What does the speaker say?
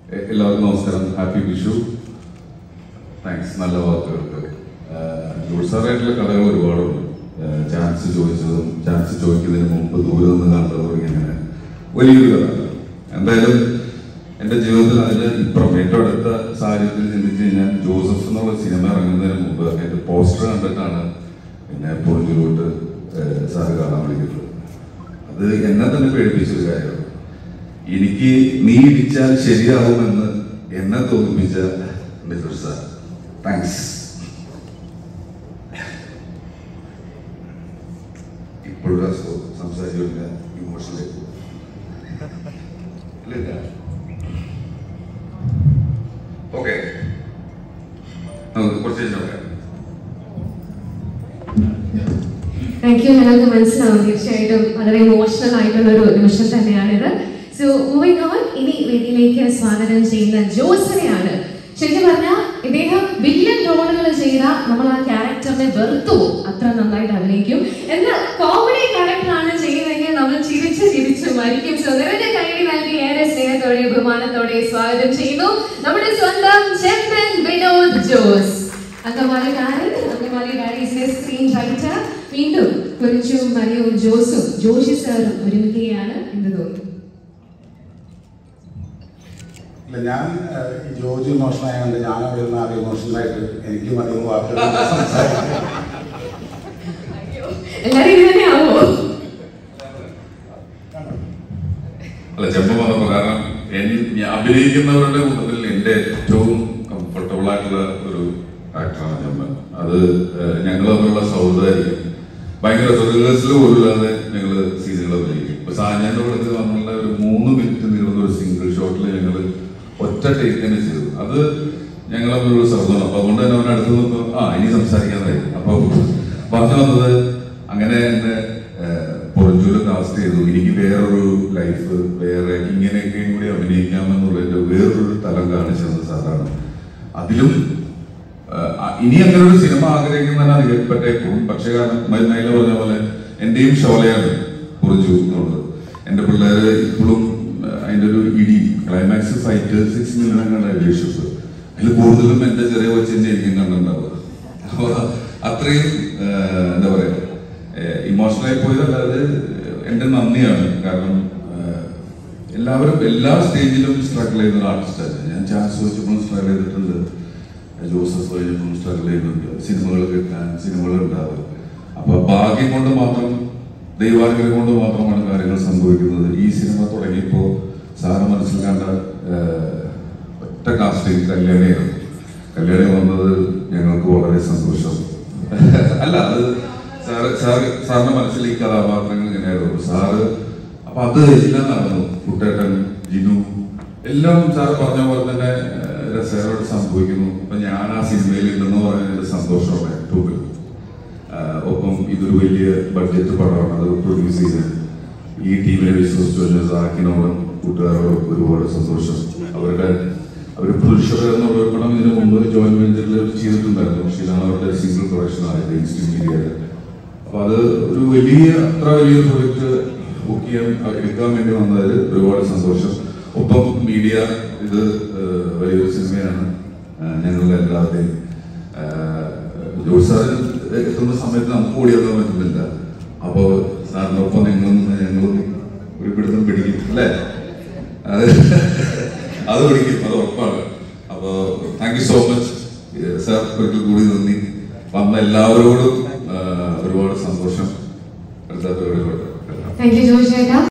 A- എല്ലാവർക്കും നമസ്കാരം happy Vishu thanks നല്ല വാക്കുകൾക്ക് ജോഡ് സാറായിട്ടുള്ള കഥകൾ ഒരുപാടുണ്ട് ചാൻസ് ചോദിച്ചതും ചാൻസ് ചോദിക്കുന്നതിന് മുമ്പ് ദൂരെ നിന്ന് കണ്ടതും ഇങ്ങനെ വലിയൊരു കഥ എന്തായാലും എൻ്റെ ജീവിതത്തിൽ അതിന് ഇപ്പുറം ഏറ്റവും അടുത്ത സാഹചര്യത്തിൽ ചിന്തിച്ച് കഴിഞ്ഞാൽ ജോസഫ് എന്നുള്ള സിനിമ ഇറങ്ങുന്നതിന് മുമ്പ് എൻ്റെ പോസ്റ്റർ കണ്ടിട്ടാണ് എന്നെ പൊറിഞ്ചുലോട്ട് സാറ് കാണാൻ വിളിക്കുന്നത് അത് എന്നെ തന്നെ പേടിപ്പിച്ചൊരു കാര്യമാണ് എനിക്ക് നീ ഇടിച്ചാൽ ശരിയാവുമെന്ന് എന്നെ തോന്നിപ്പിച്ച മിസ്റ്റർ സാർ താങ്ക്സ് ഇപ്പോഴും സംസാരിച്ചില്ല ഇമോഷണൽ ഇല്ല ഓക്കെ നമുക്ക് കുറച്ച് കഴിഞ്ഞ് നോക്കാം താങ്ക് യു ഞങ്ങൾക്ക് മനസ്സിലാവും തീർച്ചയായിട്ടും വളരെ ഇമോഷണൽ ആയിട്ടുള്ള ഒരു നിമിഷം തന്നെയാണിത് സോ മൂവിംഗ് ഓൺ ഇനി വേദിയിലേക്ക് സ്വാഗതം ചെയ്യുന്ന ജോസനെയാണ് ശരിക്കും പറഞ്ഞാൽ ഇദ്ദേഹം വില്ലൻ റോളുകൾ ചെയ്ത നമ്മൾ ആ ക്യാരക്ടറിനെ വെറുത്തു പോകും. അത്ര നന്നായിട്ട് അഭിനയിക്കും എന്നാൽ കോമഡി ക്യാരക്ടറാണ് ചെയ്യുന്നതെങ്കിൽ നമ്മൾ ചിരിച്ച് ചിരിച്ച് മരിക്കും സോ നിറഞ്ഞ കൈയടി നൽകി ഏറെ സ്നേഹത്തോടെ ബഹുമാനത്തോടെ സ്വാഗതം ചെയ്യുന്നു നമ്മുടെ സ്വന്തം ചെമ്പൻ വിനോദ് ജോസ് അങ്കമാലിക്കാരൻ അങ്കമാലി ഡയറീസിലെ സ്ക്രീൻ റൈറ്റർ വീണ്ടും കുറിച്ചും മരിയും ജോസും ജോഷി സാറും ഒരുമിക്കുകയാണ് എന്ന് തോന്നുന്നു ഇല്ല ഞാൻ ഏഹ്, ഈ ജോജി ഇമോഷണൽ ആയതുകൊണ്ട് ഞാൻ അവിടെ നിന്ന് ആദ്യം ഇമോഷണലായിട്ട് എനിക്കും അധികം വാക്കുകൾ സംസാരിക്കാം എല്ലാരും ഇത് തന്നെ ആവോ അല്ല ചെമ്പം വന്നപ്പോ കാരണം എൻ- ഞാൻ അഭിനയിക്കുന്നവരുടെ കൂട്ടത്തിൽ എന്റെ ഏറ്റവും കംഫർട്ടബിൾ ആയിട്ടുള്ള ഒരു ആക്ടറാണ് ചെമ്പൻ അത് ഏഹ്, ഞങ്ങൾ തമ്മിലുള്ള സൗഹൃദമായിരിക്കും ഭയങ്കര റിഹേഴ്സൽ പോലുമില്ലാതെ ഞങ്ങൾ സീനുകൾ അഭിനയിക്കും ഇപ്പൊ സാഞ്ഞാന്റെ കൂടെ വന്നുള്ള ഒരു മൂന്ന് മിനിറ്റ് നീളുന്ന ഒരു സിംഗിൾ ഷോട്ടിൽ ഞങ്ങൾ ഒറ്റ ടേക്ക് തന്നെ ചെയ്തു അത് ഞങ്ങൾ തമ്മിലുള്ള സൗഹൃദമാണ് അപ്പൊ അതുകൊണ്ട് തന്നെ അവൻ അടുത്ത് നിന്നപ്പോ ആ ഇനി സംസാരിക്കാതായി അപ്പൊ പറഞ്ഞു വന്നത് അങ്ങനെ എന്നെ പൊറഞ്ചൂര് കാസ്റ്റ് ചെയ്തു എനിക്ക് വേറൊരു ലൈഫ് വേറെ ഇങ്ങനെയൊക്കെയും കൂടി അഭിനയിക്കാമെന്നുള്ളതിന്റെ വേറൊരു തലം കാണിച്ചത് സാറാണ് അതിലും ആ, ഇനി അങ്ങനെ ഒരു സിനിമ ആഗ്രഹിക്കുന്നതാണ് ഏർപ്പെട്ടേക്കും പക്ഷേ കാരണം മൈല പറഞ്ഞ പോലെ എന്റെയും ഷോലയാണ് കുറിച്ചു എന്നുള്ളത് എന്റെ പിള്ളേര് ഇപ്പോഴും ആ, അതിന്റെ ഒരു ഇടി ക്ലൈമാക്സ് ഫൈറ്റ് സിക്സ് മില്യൺ അങ്ങാണ്ട് അപേക്ഷിച്ചു അതിൽ കൂടുതലും എന്റെ ചെറിയ കൊച്ചിന്റെ ആയിരിക്കും കണ്ടിട്ടുണ്ടാവുക അപ്പൊ അത്രയും ആ, എന്താ പറയാ ഇമോഷണലായി പോയതല്ലാതെ എന്റെ നന്ദിയാണ് കാരണം ആ, എല്ലാവരും എല്ലാ സ്റ്റേജിലും സ്ട്രഗിൾ ചെയ്യുന്ന ഒരു ആർട്ടിസ്റ്റാണ് ഞാൻ ചാൻസ് വെച്ചപ്പോഴും സ്ട്രഗിൾ ചെയ്തിട്ടുണ്ട് ജോസഫ് കഴിഞ്ഞപ്പോഴും സ്ട്രഗിൾ ചെയ്യുന്നുണ്ട് സിനിമകൾ കിട്ടാൻ സിനിമകൾ ഉണ്ടാവും അപ്പൊ ഭാഗ്യം കൊണ്ട് മാത്രം ദൈവാനുഗ്രഹം കൊണ്ട് മാത്രമാണ് കാര്യങ്ങൾ സംഭവിക്കുന്നത് ഈ സിനിമ തുടങ്ങിയപ്പോ സാറ് മനസ്സിൽ കണ്ട ആ, ഒറ്റ കാസ്റ്റിംഗ് കല്യാണിയായിരുന്നു കല്യാണി വന്നത് ഞങ്ങൾക്ക് വളരെ സന്തോഷം അല്ല അത് സാറ് സാറ് സാറിന്റെ മനസ്സിൽ ഈ കഥാപാത്രങ്ങൾ ഇങ്ങനെയായിരുന്നു സാറ് അപ്പൊ അത് എല്ലാം നടന്നു കുട്ടേട്ടൻ ജിനു എല്ലാം സാറ് പറഞ്ഞ പോലെ തന്നെ രസകരമായിട്ട് സംഭവിക്കുന്നു അപ്പൊ ഞാൻ ആ സിനിമയിൽ ഉണ്ടെന്ന് പറയുന്നതിന്റെ സന്തോഷമാണ് ഏറ്റവും വലുത് ആഹ് ഒപ്പം ഇതൊരു വലിയ ബഡ്ജറ്റ് പടമാണ് അത് പ്രൊഡ്യൂസ് ചെയ്ത് ഈ ടീമിനെ വിശ്വസിച്ചു വെച്ച സാക്കിനോടും കൂട്ടുകാരോടും ഒരുപാട് സന്തോഷം അവരുടെ അവർ പുരുഷർ എന്നുള്ള ഒരു പടം ഇതിന് മുമ്പ് ജോയിന്റ് വെഞ്ചറിൽ ചെയ്തിട്ടുണ്ടായിരുന്നു പക്ഷെ ഇതാണ് അവരുടെ സിംഗിൾ പ്രൊഡക്ഷൻ ആയത് ഇൻസ്റ്റന്റ് മീഡിയയുടെ അപ്പൊ അത് ഒരു വലിയ അത്ര വലിയ പ്രൊജക്ട് ബുക്ക് ചെയ്യാൻ എടുക്കാൻ വേണ്ടി വന്നതിൽ ഒരുപാട് സന്തോഷം ഒപ്പം മീഡിയ ഇത് ആഹ് വലിയൊരു സിനിമയാണ് ആഹ് ഞങ്ങളുടെ എല്ലാവരുടെയും ജോസ് സാറിന് എത്തുന്ന സമയത്ത് നമുക്ക് ഓടിയെത്താൻ പറ്റുന്നില്ല അപ്പോ സാറിനൊപ്പം നിങ്ങളും ഞങ്ങളും ഒരു പിടുത്തം പിടിക്കും അല്ലേ അത് അത് പിടിക്കും അത് ഉറപ്പാണ് അപ്പോ thank you so much sir ഒരിക്കൽ കൂടി നന്ദി വന്ന എല്ലാവരോടും ആ, ഒരുപാട് സന്തോഷം അടുത്ത പരിപാടി താങ്ക് യു ജോഷ് ചേട്ടാ